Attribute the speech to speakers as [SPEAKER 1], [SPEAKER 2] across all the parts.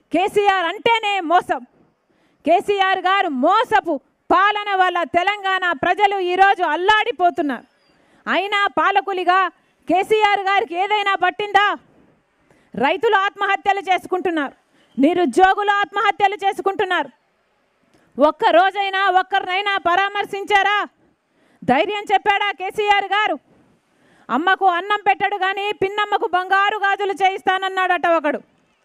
[SPEAKER 1] కేసీఆర్ అంటేనే మోసం కేసీఆర్ గారు మోసపు పాలన వల్ల తెలంగాణ ప్రజలు ఈరోజు అల్లాడిపోతున్నారు అయినా పాలకులిగా కేసీఆర్ గారికి ఏదైనా పట్టిందా రైతులు ఆత్మహత్యలు చేసుకుంటున్నారు నిరుద్యోగులు ఆత్మహత్యలు చేసుకుంటున్నారు ఒక్క రోజైనా ఒక్కరినైనా పరామర్శించారా ధైర్యం చెప్పాడా కేసీఆర్ గారు అమ్మకు అన్నం పెట్టడు కానీ పిన్నమ్మకు బంగారు గాజులు చేయిస్తానన్నాడట ఒకడు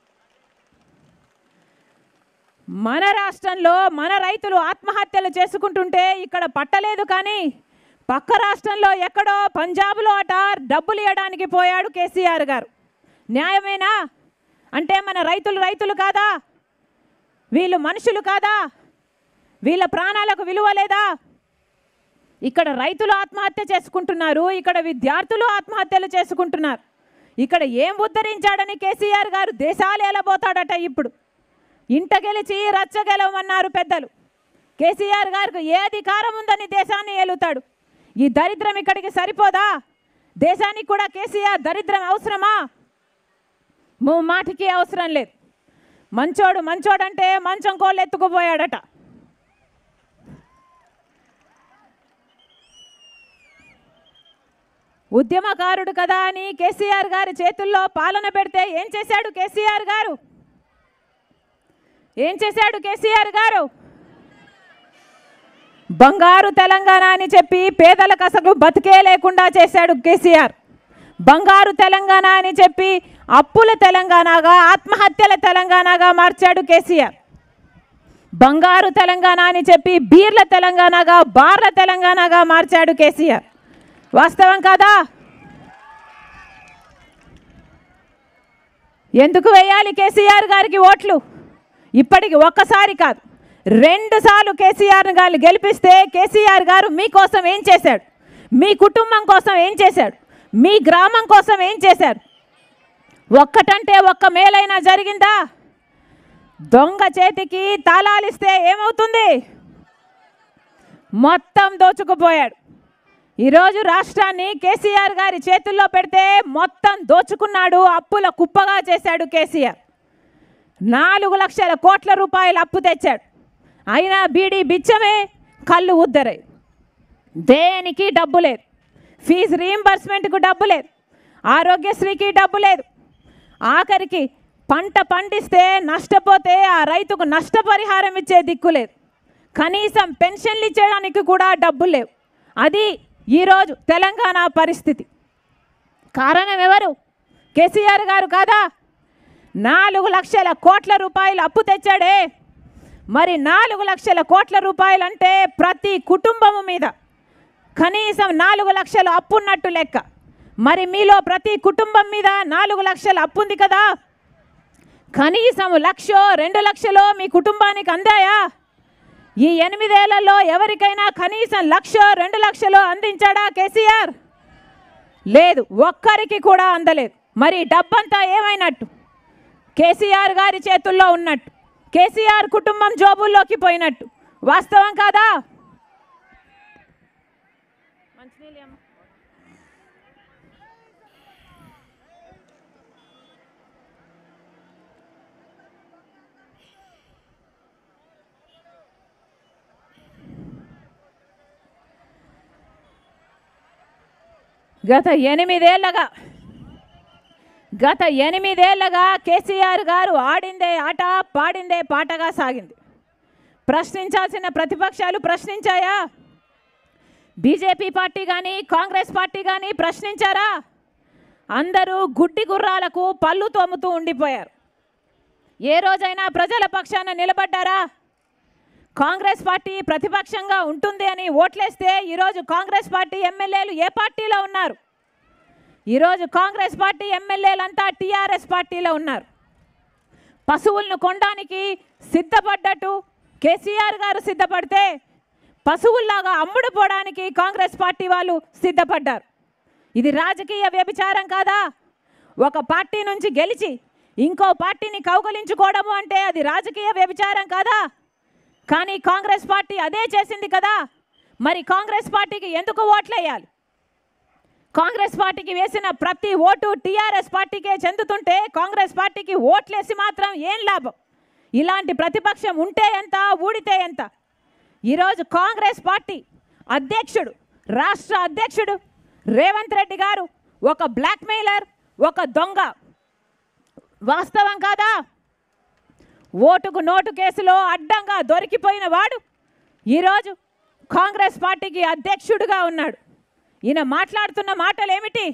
[SPEAKER 1] మన రాష్ట్రంలో మన రైతులు ఆత్మహత్యలు చేసుకుంటుంటే ఇక్కడ పట్టలేదు కానీ పక్క రాష్ట్రంలో ఎక్కడో పంజాబ్లో అట డబ్బులు ఇవ్వడానికి పోయాడు కేసీఆర్ గారు న్యాయమేనా అంటే మన రైతులు రైతులు కాదా వీళ్ళు మనుషులు కాదా వీళ్ళ ప్రాణాలకు విలువ లేదా ఇక్కడ రైతులు ఆత్మహత్య చేసుకుంటున్నారు ఇక్కడ విద్యార్థులు ఆత్మహత్యలు చేసుకుంటున్నారు ఇక్కడ ఏం ఉద్ధరించాడని కేసీఆర్ గారు దేశాలు ఎలబోతాడట ఇప్పుడు ఇంట గెలిచి రచ్చ గెలవమన్నారు పెద్దలు కేసీఆర్ గారికి ఏ అధికారం ఉందని దేశాన్ని ఏలుతాడు ఈ దరిద్రం ఇక్కడికి సరిపోదా దేశానికి కూడా కేసీఆర్ దరిద్రం అవసరమా మూ మాటికి అవసరం లేదు మంచోడు మంచోడంటే మంచం కోళ్ళు ఎత్తుకుపోయాడట ఉద్యమకారుడు కదా అని కేసీఆర్ గారి చేతుల్లో పాలన పెడితే ఏం చేశాడు కేసీఆర్ గారు ఏం చేశాడు కేసీఆర్ గారు బంగారు తెలంగాణ అని చెప్పి పేదలకు అసలు బతికే లేకుండా చేశాడు కేసీఆర్ బంగారు తెలంగాణ అని చెప్పి అప్పుల తెలంగాణగా ఆత్మహత్యల తెలంగాణగా మార్చాడు కేసీఆర్ బంగారు తెలంగాణ అని చెప్పి బీర్ల తెలంగాణగా బార్ల తెలంగాణగా మార్చాడు కేసీఆర్ వాస్తవం కాదా ఎందుకు వేయాలి కేసీఆర్ గారికి ఓట్లు ఇప్పటికి ఒక్కసారి కాదు రెండు సార్లు కేసీఆర్ గారు గెలిపిస్తే కేసీఆర్ గారు మీకోసం ఏం చేశాడు మీ కుటుంబం కోసం ఏం చేశాడు మీ గ్రామం కోసం ఏం చేశాడు ఒక్కటంటే ఒక్క మేలైనా జరిగిందా దొంగ చేతికి తాళాలిస్తే ఏమవుతుంది మొత్తం దోచుకుపోయాడు ఈరోజు రాష్ట్రాన్ని కేసీఆర్ గారి చేతుల్లో పెడితే మొత్తం దోచుకున్నాడు అప్పుల కుప్పగా చేశాడు కేసీఆర్ నాలుగు లక్షల కోట్ల రూపాయలు అప్పు తెచ్చాడు అయినా బీడీ బిచ్చమే కళ్ళు ఉద్దరే దేనికి డబ్బు లేదు ఫీజు రీయింబర్స్మెంట్కు డబ్బు లేదు ఆరోగ్యశ్రీకి డబ్బు లేదు ఆఖరికి పంట పండిస్తే నష్టపోతే ఆ రైతుకు నష్టపరిహారం ఇచ్చే దిక్కు లేదు కనీసం పెన్షన్లు ఇచ్చేయడానికి కూడా డబ్బులు లేవు అది ఈరోజు తెలంగాణ పరిస్థితి కారణం ఎవరు కేసీఆర్ గారు కాదా నాలుగు లక్షల కోట్ల రూపాయలు అప్పు తెచ్చాడే మరి నాలుగు లక్షల కోట్ల రూపాయలు అంటే ప్రతి కుటుంబము మీద కనీసం నాలుగు లక్షలు అప్పు ఉన్నట్టు లెక్క మరి మీలో ప్రతి కుటుంబం మీద నాలుగు లక్షల అప్పు ఉంది కదా కనీసం లక్షో రెండు లక్షలో మీ కుటుంబానికి అందాయా ఈ ఎనిమిదేళ్లలో ఎవరికైనా కనీసం లక్షో రెండు లక్షలు అందించాడా కేసీఆర్ లేదు ఒక్కరికి కూడా అందలేదు మరి డబ్బంతా ఏమైనట్టు కేసీఆర్ గారి చేతుల్లో ఉన్నట్టు కేసీఆర్ కుటుంబం జోబుల్లోకి పోయినట్టు వాస్తవం కాదా గత ఎనిమిదేళ్లగా గత ఎనిమిదేళ్లగా కేసీఆర్ గారు ఆడిందే ఆట పాడిందే పాటగా సాగింది ప్రశ్నించాల్సిన ప్రతిపక్షాలు ప్రశ్నించాయా బీజేపీ పార్టీ కానీ కాంగ్రెస్ పార్టీ కానీ ప్రశ్నించారా అందరూ గుడ్డి గుర్రాలకు పళ్ళు తోముతూ ఉండిపోయారు ఏ రోజైనా ప్రజల పక్షాన నిలబడ్డారా కాంగ్రెస్ పార్టీ ప్రతిపక్షంగా ఉంటుంది అని ఓట్లేస్తే ఈరోజు కాంగ్రెస్ పార్టీ ఎమ్మెల్యేలు ఏ పార్టీలో ఉన్నారు ఈరోజు కాంగ్రెస్ పార్టీ ఎమ్మెల్యేలంతా టీఆర్ఎస్ పార్టీలో ఉన్నారు పశువులను కొనడానికి సిద్ధపడ్డట్టు కేసీఆర్ గారు సిద్ధపడితే పశువుల్లాగా అమ్ముడు పోవడానికి కాంగ్రెస్ పార్టీ వాళ్ళు సిద్ధపడ్డారు ఇది రాజకీయ వ్యభిచారం కాదా ఒక పార్టీ నుంచి గెలిచి ఇంకో పార్టీని కౌగలించుకోవడము అంటే అది రాజకీయ వ్యభిచారం కాదా కానీ కాంగ్రెస్ పార్టీ అదే చేసింది కదా మరి కాంగ్రెస్ పార్టీకి ఎందుకు ఓట్లేయాలి కాంగ్రెస్ పార్టీకి వేసిన ప్రతి ఓటు టీఆర్ఎస్ పార్టీకే చెందుతుంటే కాంగ్రెస్ పార్టీకి ఓట్లేసి మాత్రం ఏం లాభం ఇలాంటి ప్రతిపక్షం ఉంటే ఎంత ఊడితే ఎంత ఈరోజు కాంగ్రెస్ పార్టీ అధ్యక్షుడు రాష్ట్ర అధ్యక్షుడు రేవంత్ రెడ్డి గారు ఒక బ్లాక్మెయిలర్ ఒక దొంగ వాస్తవం కాదా ఓటుకు నోటు కేసులో అడ్డంగా దొరికిపోయిన వాడు ఈరోజు కాంగ్రెస్ పార్టీకి అధ్యక్షుడిగా ఉన్నాడు ఈయన మాట్లాడుతున్న మాటలు ఏమిటి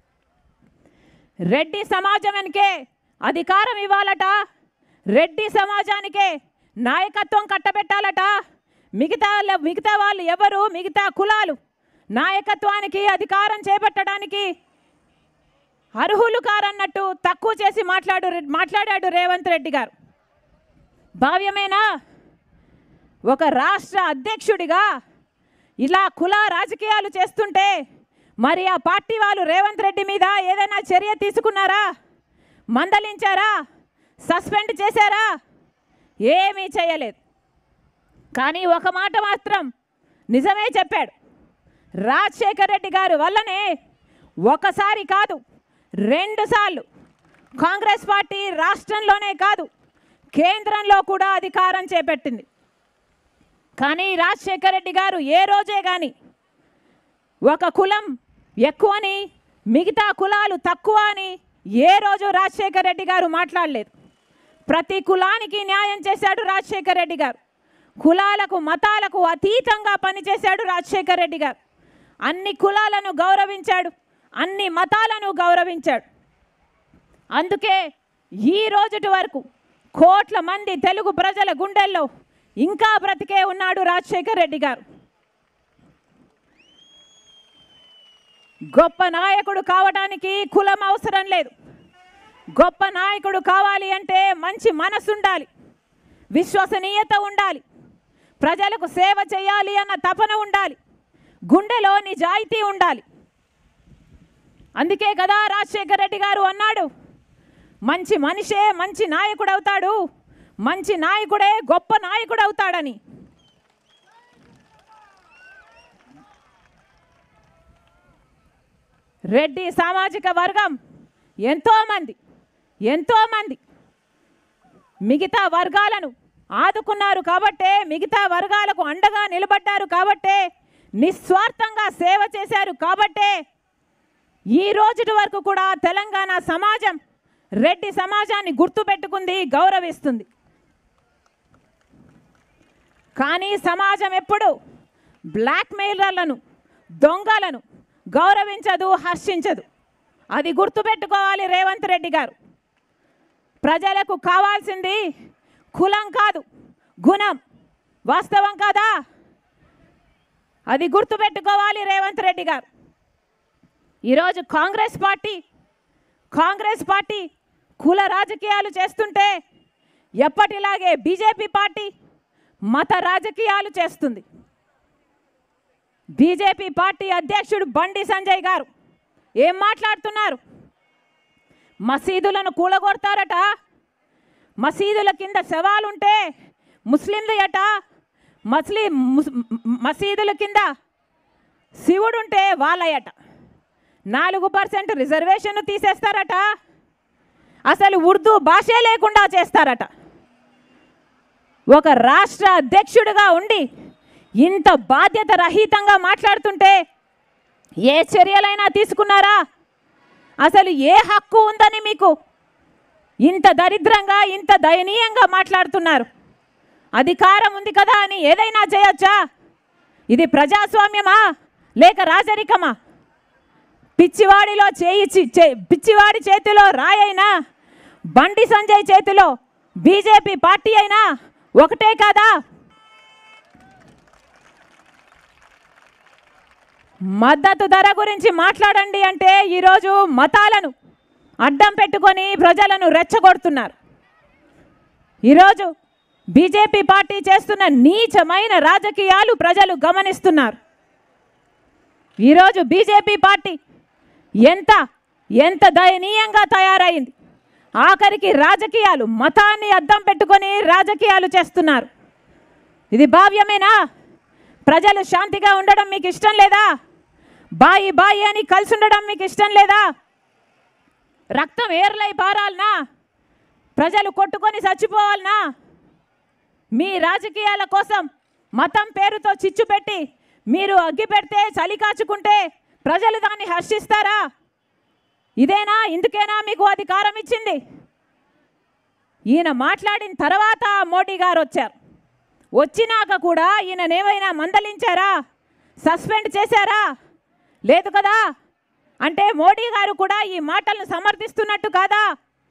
[SPEAKER 1] రెడ్డి సమాజం వెనకే అధికారం ఇవ్వాలట రెడ్డి సమాజానికే నాయకత్వం కట్టబెట్టాలట మిగతా వాళ్ళ- మిగతా వాళ్ళు ఎవరు మిగతా కులాలు నాయకత్వానికి అధికారం చేపట్టడానికి అర్హులు కారన్నట్టు తక్కువ చేసి మాట్లాడు మాట్లాడాడు రేవంత్ రెడ్డి గారు భావ్యమేనా ఒక రాష్ట్ర అధ్యక్షుడిగా ఇలా కుల రాజకీయాలు చేస్తుంటే మరి ఆ పార్టీ వాళ్ళు రేవంత్ రెడ్డి మీద ఏదైనా చర్య తీసుకున్నారా మందలించారా సస్పెండ్ చేశారా ఏమీ చేయలేదు కానీ ఒక మాట మాత్రం నిజమే చెప్పాడు రాజశేఖర్ రెడ్డి గారు వల్లనే ఒకసారి కాదు రెండు సార్లు కాంగ్రెస్ పార్టీ రాష్ట్రంలోనే కాదు కేంద్రంలో కూడా అధికారం చేపట్టింది కానీ రాజశేఖర్ రెడ్డి గారు ఏ రోజే కానీ ఒక కులం ఎక్కువని మిగతా కులాలు తక్కువ అని ఏ రోజు రాజశేఖర్ రెడ్డి గారు మాట్లాడలేదు ప్రతి కులానికి న్యాయం చేశాడు రాజశేఖర్ రెడ్డి గారు కులాలకు మతాలకు అతీతంగా పనిచేశాడు రాజశేఖర్ రెడ్డి గారు అన్ని కులాలను గౌరవించాడు అన్ని మతాలను గౌరవించాడు అందుకే ఈ రోజుటి వరకు కోట్ల మంది తెలుగు ప్రజల గుండెల్లో ఇంకా బ్రతికే ఉన్నాడు రాజశేఖర్ రెడ్డి గారు గొప్ప నాయకుడు కావడానికి కులం అవసరం లేదు గొప్ప నాయకుడు కావాలి అంటే మంచి మనసు ఉండాలి విశ్వసనీయత ఉండాలి ప్రజలకు సేవ చేయాలి అన్న తపన ఉండాలి గుండెలో నిజాయితీ ఉండాలి అందుకే కదా రాజశేఖర రెడ్డి గారు అన్నాడు మంచి మనిషే మంచి నాయకుడు అవుతాడు మంచి నాయకుడే గొప్ప నాయకుడు అవుతాడని రెడ్డి సామాజిక వర్గం ఎంతోమంది ఎంతోమంది మిగతా వర్గాలను ఆదుకున్నారు కాబట్టే మిగతా వర్గాలకు అండగా నిలబడ్డారు కాబట్టే నిస్వార్థంగా సేవ చేశారు కాబట్టే ఈ రోజుటి వరకు కూడా తెలంగాణ సమాజం రెడ్డి సమాజాన్ని గుర్తుపెట్టుకుంది గౌరవిస్తుంది కానీ సమాజం ఎప్పుడు బ్లాక్మెయిలర్లను దొంగలను గౌరవించదు హర్షించదు అది గుర్తుపెట్టుకోవాలి రేవంత్ రెడ్డి గారు ప్రజలకు కావాల్సింది కులం కాదు గుణం వాస్తవం కాదా అది గుర్తుపెట్టుకోవాలి రేవంత్ రెడ్డి గారు ఈరోజు కాంగ్రెస్ పార్టీ కాంగ్రెస్ పార్టీ కుల రాజకీయాలు చేస్తుంటే ఎప్పటిలాగే బీజేపీ పార్టీ మత రాజకీయాలు చేస్తుంది బీజేపీ పార్టీ అధ్యక్షుడు బండి సంజయ్ గారు ఏం మాట్లాడుతున్నారు మసీదులను కూలగొడతారట మసీదుల కింద శవాలుంటే ముస్లింలు అట మస్లి ముస్- మసీదుల కింద శివుడుంటే వాళ్ళయట నాలుగు పర్సెంట్ రిజర్వేషన్ తీసేస్తారట అసలు ఉర్దూ భాషే లేకుండా చేస్తారట ఒక రాష్ట్ర అధ్యక్షుడిగా ఉండి ఇంత బాధ్యత రహితంగా మాట్లాడుతుంటే ఏ చర్యలైనా తీసుకున్నారా అసలు ఏ హక్కు ఉందని మీకు ఇంత దరిద్రంగా ఇంత దయనీయంగా మాట్లాడుతున్నారు అధికారం ఉంది కదా అని ఏదైనా చేయొచ్చా ఇది ప్రజాస్వామ్యమా లేక రాజరికమా పిచ్చివాడిలో చేయి చి- చే- పిచ్చివాడి చేతిలో రాయైనా బండి సంజయ్ చేతిలో బీజేపీ పార్టీ అయినా ఒకటే కాదా మద్దతు ధర గురించి మాట్లాడండి అంటే ఈరోజు మతాలను అడ్డం పెట్టుకొని ప్రజలను రెచ్చగొడుతున్నారు ఈరోజు బీజేపీ పార్టీ చేస్తున్న నీచమైన రాజకీయాలు ప్రజలు గమనిస్తున్నారు ఈరోజు బీజేపీ పార్టీ ఎంత ఎంత దయనీయంగా తయారైంది ఆఖరికి రాజకీయాలు మతాన్ని అద్దం పెట్టుకొని రాజకీయాలు చేస్తున్నారు ఇది భావ్యమేనా ప్రజలు శాంతిగా ఉండడం మీకు ఇష్టం లేదా బాయి బాయి అని కలిసి ఉండడం మీకు ఇష్టం లేదా రక్తం ఏర్లై పారాలనా ప్రజలు కొట్టుకొని చచ్చిపోవాలనా మీ రాజకీయాల కోసం మతం పేరుతో చిచ్చు పెట్టి మీరు అగ్గి పెడితే చలి కాచుకుంటే ప్రజలు దాన్ని హర్షిస్తారా ఇదేనా ఇందుకేనా మీకు అధికారం ఇచ్చింది ఈయన మాట్లాడిన తర్వాత మోడీ గారు వచ్చారు వచ్చినాక కూడా ఈయననేమైనా మందలించారా సస్పెండ్ చేశారా లేదు కదా అంటే మోడీ గారు కూడా ఈ మాటలను సమర్థిస్తున్నట్టు కాదా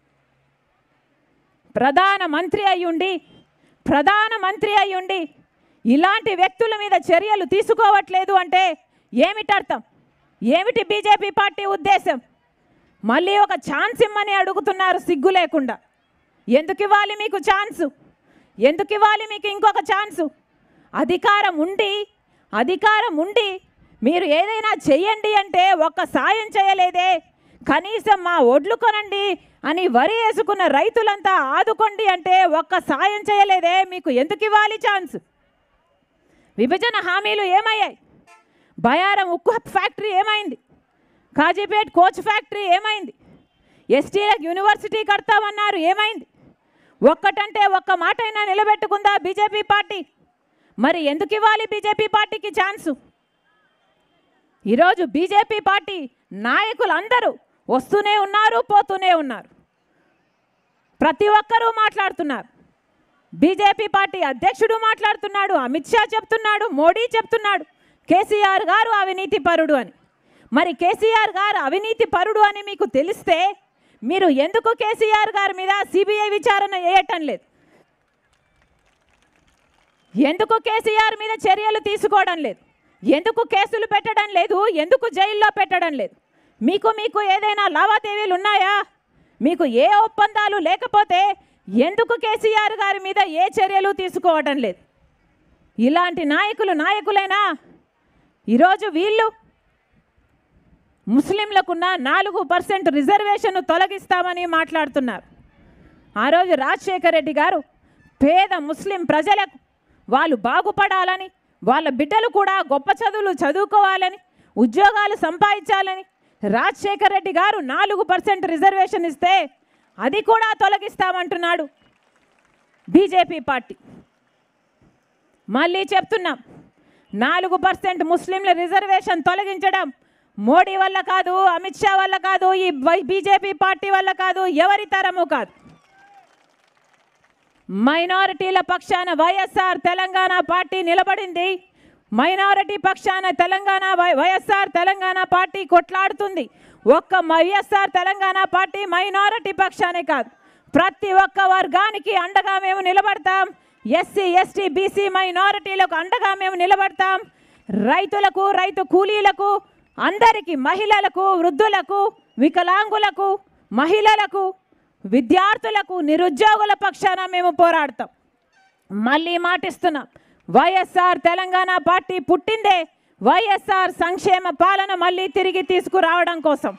[SPEAKER 1] ప్రధాన మంత్రి అయ్యుండి ప్రధాన మంత్రి అయ్యుండి ఇలాంటి వ్యక్తుల మీద చర్యలు తీసుకోవట్లేదు అంటే ఏమిటి అర్థం ఏమిటి బీజేపీ పార్టీ ఉద్దేశం మళ్ళీ ఒక ఛాన్స్ ఇమ్మని అడుగుతున్నారు సిగ్గు లేకుండా ఎందుకు ఇవ్వాలి మీకు ఛాన్సు ఎందుకు ఇవ్వాలి మీకు ఇంకొక ఛాన్సు అధికారం ఉండి అధికారం ఉండి మీరు ఏదైనా చెయ్యండి అంటే ఒక్క సాయం చేయలేదే కనీసం మా ఒడ్లు కొనండి అని వరి వేసుకున్న రైతులంతా ఆదుకోండి అంటే ఒక్క సాయం చేయలేదే మీకు ఎందుకు ఇవ్వాలి ఛాన్స్ విభజన హామీలు ఏమయ్యాయి బయారం ఉక్కు ఫ్యాక్టరీ ఏమైంది కాజీపేట్ కోచ్ ఫ్యాక్టరీ ఏమైంది ఎస్టీలకు యూనివర్సిటీ కడతామన్నారు ఏమైంది ఒక్కటంటే ఒక్క మాట అయినా నిలబెట్టుకుందా బీజేపీ పార్టీ మరి ఎందుకు ఇవ్వాలి బీజేపీ పార్టీకి ఛాన్సు ఈరోజు బీజేపీ పార్టీ నాయకులందరూ వస్తూనే ఉన్నారు పోతూనే ఉన్నారు ప్రతి ఒక్కరూ మాట్లాడుతున్నారు బీజేపీ పార్టీ అధ్యక్షుడు మాట్లాడుతున్నాడు అమిత్ షా చెప్తున్నాడు మోడీ చెప్తున్నాడు కేసీఆర్ గారు అవినీతి పరుడు అని మరి కేసీఆర్ గారు అవినీతి పరుడు అని మీకు తెలిస్తే మీరు ఎందుకు కేసీఆర్ గారి మీద సిబిఐ విచారణ చేయటం లేదు ఎందుకు కేసీఆర్ మీద చర్యలు తీసుకోవడం లేదు ఎందుకు కేసులు పెట్టడం లేదు ఎందుకు జైల్లో పెట్టడం లేదు మీకు మీకు ఏదైనా లావాదేవీలు ఉన్నాయా మీకు ఏ ఒప్పందాలు లేకపోతే ఎందుకు కేసీఆర్ గారి మీద ఏ చర్యలు తీసుకోవడం లేదు ఇలాంటి నాయకులు నాయకులేనా ఈరోజు వీళ్ళు ముస్లింలకున్న నాలుగు పర్సెంట్ రిజర్వేషన్ తొలగిస్తామని మాట్లాడుతున్నారు ఆ రోజు రాజశేఖర రెడ్డి గారు పేద ముస్లిం ప్రజలకు వాళ్ళు బాగుపడాలని వాళ్ళ బిడ్డలు కూడా గొప్ప చదువులు చదువుకోవాలని ఉద్యోగాలు సంపాదించాలని రాజశేఖర రెడ్డి గారు నాలుగు పర్సెంట్ రిజర్వేషన్ ఇస్తే అది కూడా తొలగిస్తామంటున్నాడు బీజేపీ పార్టీ మళ్ళీ చెప్తున్నాం నాలుగు పర్సెంట్ ముస్లింల రిజర్వేషన్ తొలగించడం మోడీ వల్ల కాదు అమిత్ షా వల్ల కాదు ఈ బీజేపీ పార్టీ వల్ల కాదు ఎవరి తరము కాదు మైనారిటీల పక్షాన వైఎస్ఆర్ తెలంగాణ పార్టీ నిలబడింది మైనారిటీ పక్షాన తెలంగాణ వై- వైఎస్ఆర్ తెలంగాణ పార్టీ కొట్లాడుతుంది ఒక్క వైఎస్ఆర్ తెలంగాణ పార్టీ మైనారిటీ పక్షానే కాదు ప్రతి ఒక్క వర్గానికి అండగా మేము నిలబడతాం ఎస్సీ ఎస్టీ బీసీ మైనారిటీలకు అండగా మేము నిలబడతాం రైతులకు రైతు కూలీలకు అందరికీ మహిళలకు వృద్ధులకు వికలాంగులకు మహిళలకు విద్యార్థులకు నిరుద్యోగుల పక్షాన మేము పోరాడతాం మళ్ళీ మాటిస్తున్నాం వైఎస్ఆర్ తెలంగాణ పార్టీ పుట్టిందే వైఎస్ఆర్ సంక్షేమ పాలన మళ్ళీ తిరిగి తీసుకురావడం కోసం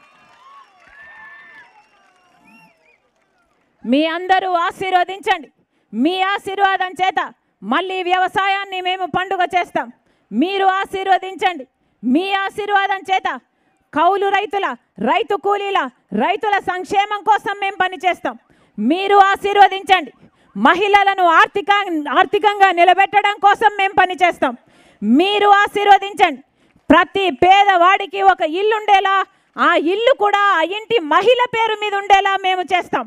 [SPEAKER 1] మీ అందరూ ఆశీర్వదించండి మీ ఆశీర్వాదం చేత మళ్ళీ వ్యవసాయాన్ని మేము పండుగ చేస్తాం మీరు ఆశీర్వదించండి మీ ఆశీర్వాదం చేత కౌలు రైతుల రైతు కూలీల రైతుల సంక్షేమం కోసం మేము పనిచేస్తాం మీరు ఆశీర్వదించండి మహిళలను ఆర్థిక ఆర్థికంగా నిలబెట్టడం కోసం మేము పనిచేస్తాం మీరు ఆశీర్వదించండి ప్రతి పేదవాడికి ఒక ఇల్లు ఉండేలా ఆ ఇల్లు కూడా ఆ ఇంటి మహిళ పేరు మీద ఉండేలా మేము చేస్తాం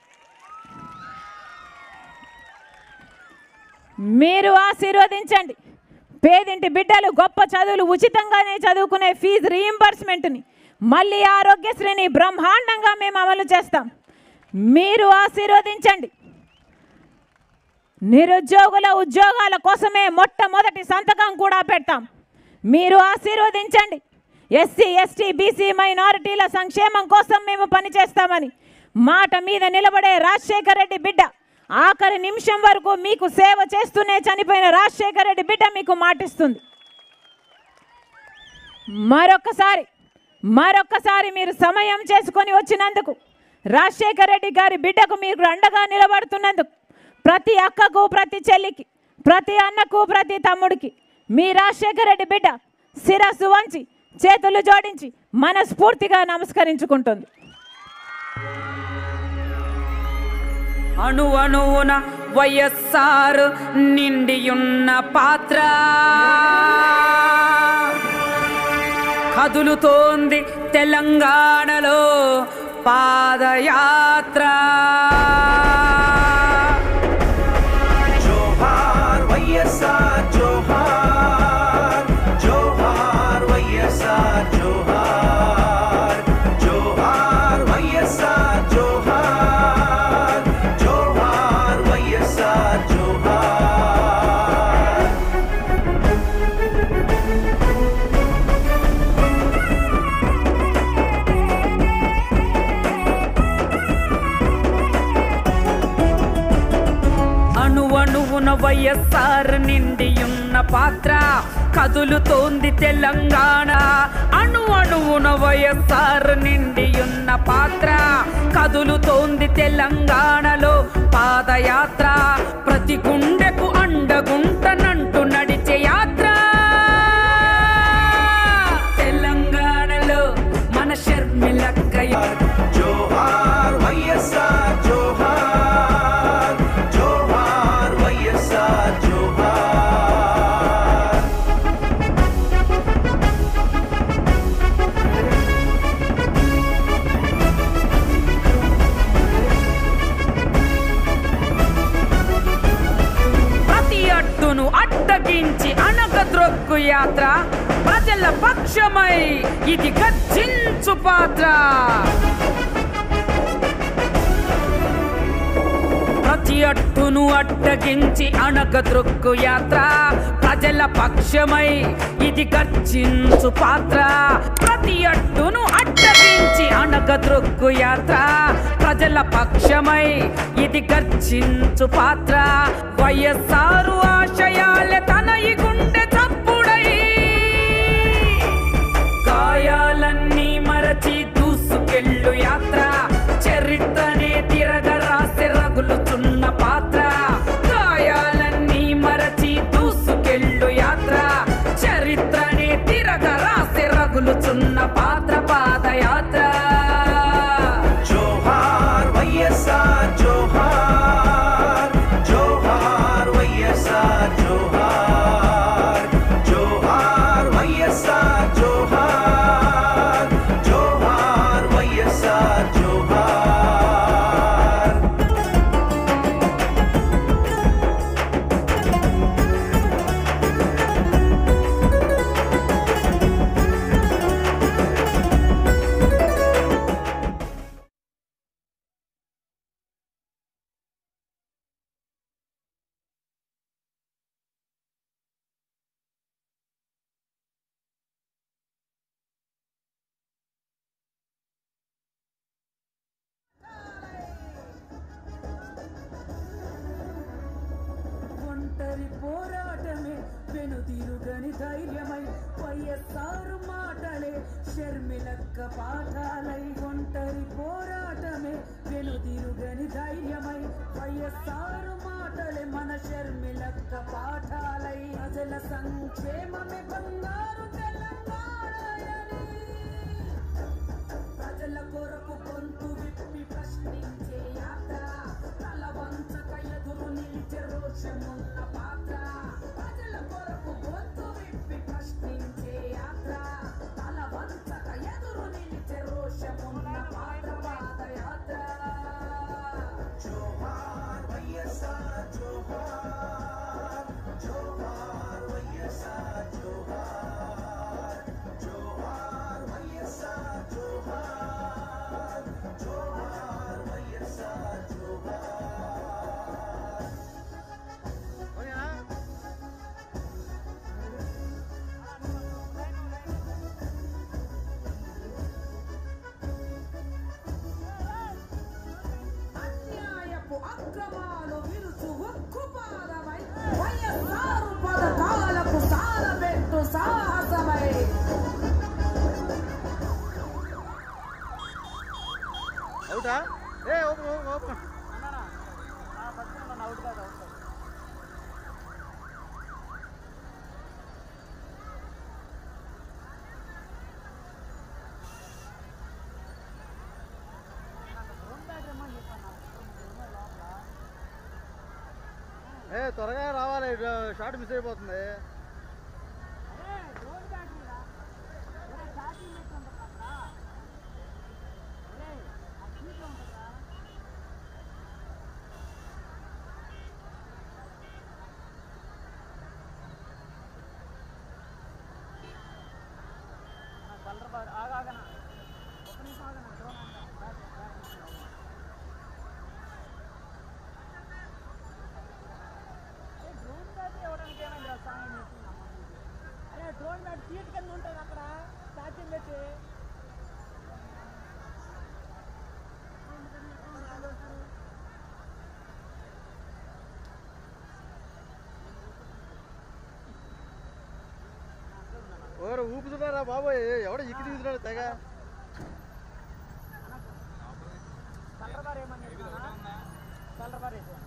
[SPEAKER 1] మీరు ఆశీర్వదించండి పేదింటి బిడ్డలు గొప్ప చదువులు ఉచితంగానే చదువుకునే ఫీజు రీయింబర్స్మెంట్ని మళ్ళీ ఆరోగ్యశ్రీని బ్రహ్మాండంగా మేము అమలు చేస్తాం మీరు ఆశీర్వదించండి నిరుద్యోగుల ఉద్యోగాల కోసమే మొట్టమొదటి సంతకం కూడా పెడతాం మీరు ఆశీర్వదించండి ఎస్సీ ఎస్టీ బీసీ మైనారిటీల సంక్షేమం కోసం మేము పనిచేస్తామని మాట మీద నిలబడే రాజశేఖర రెడ్డి బిడ్డ ఆఖరి నిమిషం వరకు మీకు సేవ చేస్తూనే చనిపోయిన రాజశేఖర రెడ్డి బిడ్డ మీకు మాటిస్తుంది మరొక్కసారి మరొక్కసారి మీరు సమయం చేసుకొని వచ్చినందుకు రాజశేఖర రెడ్డి గారి బిడ్డకు మీరు అండగా నిలబడుతున్నందుకు ప్రతి అక్కకు ప్రతి చెల్లికి ప్రతి అన్నకు ప్రతి తమ్ముడికి మీ రాజశేఖర రెడ్డి బిడ్డ శిరస్సు వంచి చేతులు జోడించి మనస్ఫూర్తిగా నమస్కరించుకుంటుంది
[SPEAKER 2] అణు అణువున వైఎస్ఆర్ నిండియున్న పాత్ర కదులుతోంది తెలంగాణలో పాదయాత్ర
[SPEAKER 3] జోహార్ వైఎస్ఆర్ జోహార్ జోహార్ వైఎస్ఆర్ జోహార్ జోహార్ వైఎస్ఆర్ జోహార్ జోహార్ వైఎస్ఆర్ జోహార్
[SPEAKER 2] అణువణువున వైఎస్ఆర్ నిండియున్న పాత్ర కదులుతోంది తెలంగాణ అణు అణువున వైఎస్ఆర్ నిండియున్న పాత్ర కదులుతోంది తెలంగాణలో పాదయాత్ర ప్రతి గుండెకు అండగుంటనంటూ నడిచే యాత్ర తెలంగాణలో మన షర్మిలక్క
[SPEAKER 3] జోహార్ వైఎస్ఆర్ జోహార్ జోహార్ వైఎస్ఆర్ జోహార్
[SPEAKER 2] ప్రతి అడ్డును అడ్డగించి అనగద్రొక్కు యాత్ర ప్రజల పక్షమై ఇది గర్జించు పాత్ర ప్రతి అట్టును అడ్డగించి అణగద్రొక్కు యాత్ర ప్రజల పక్షమై ఇది గర్జించు పాత్ర ప్రతి అట్టును అడ్డగించి అణగద్రొక్కు యాత్ర ప్రజల పక్షమై ఇది గర్జించు పాత్ర వైఎస్ఆరు ఆశయాలే తన ఈ గుండె చప్పుడై గాయాలన్నీ మరచి దూసుకెళ్ళు యాత్ర చరిత్రనే తిరగరాసి రగులుచున్న పాత్ర గాయాలన్నీ మరచి దూసుకెళ్ళు యాత్ర చరిత్రనే తిరగరాసి రగులుచున్న పాత్ర పాదయాత్ర
[SPEAKER 3] జోహార్ వైఎస్ఆర్ జోహార్ జోహార్ వైఎస్ఆర్ జోహార్ జోహార్ వైఎస్ఆర్ జోహార్ జోహార్ వైఎస్ఆర్ జోహార్
[SPEAKER 2] ఒంటరి పోరాటమే వెనుదిరుగని ధైర్యమై వైఎస్ఆర్ మాటలే షర్మిలక్క పాఠాలై ఒంటరి పోరాటమే వెనుదిరుగని ధైర్యమై వైఎస్ఆర్ మాటలే మన షర్మిలక్క పాఠాలై ప్రజల సంక్షేమమే బంగారు తెలంగాణయని ప్రజల కొరకు గొంతు విప్పి ప్రశ్నించే యాత్ర తల వంచక ఎదురు నిలిచే రోషమున్న పాత్ర ప్రజల కొరకు గొంతు విప్పి ప్రశ్నించే యాత్ర తల వంచక ఎదురు నిలిచే రోషమున్న పాత్ర పాదయాత్ర
[SPEAKER 3] జోహార్ వైఎస్ఆర్ జోహార్ జోహార్ వైఎస్ఆర్ జోహార్ జోహార్ వైఎస్ఆర్ జోహార్ జోహార్ వైఎస్ఆర్
[SPEAKER 4] ఏ త్వరగా రావాలి ఇటు షార్ట్ మిస్ అయిపోతుంది
[SPEAKER 2] అరే డ్రోన్ మ్యాట్ సీట్ కింద ఉంటుంది అక్కడ ఛార్జింగ్ పెట్టి
[SPEAKER 4] ఓరు ఊపుతున్నారా బాబోయ్ ఎవడో ఇక్కి తీసుకున్నాడు తెగ
[SPEAKER 2] కలర్ బార్ ఏమని కలర్ బార్ వేసి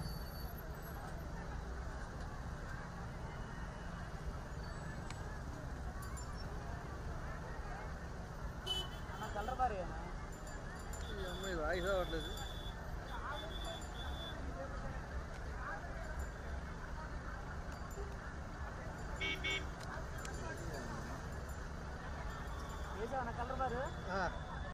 [SPEAKER 2] కలర్ బార్ ఏమన్నా
[SPEAKER 4] ఈ అమ్మాయి వాయిస్ అవ్వట్లేదు
[SPEAKER 2] వేసావన్నా కలర్ బార్
[SPEAKER 4] ఆ,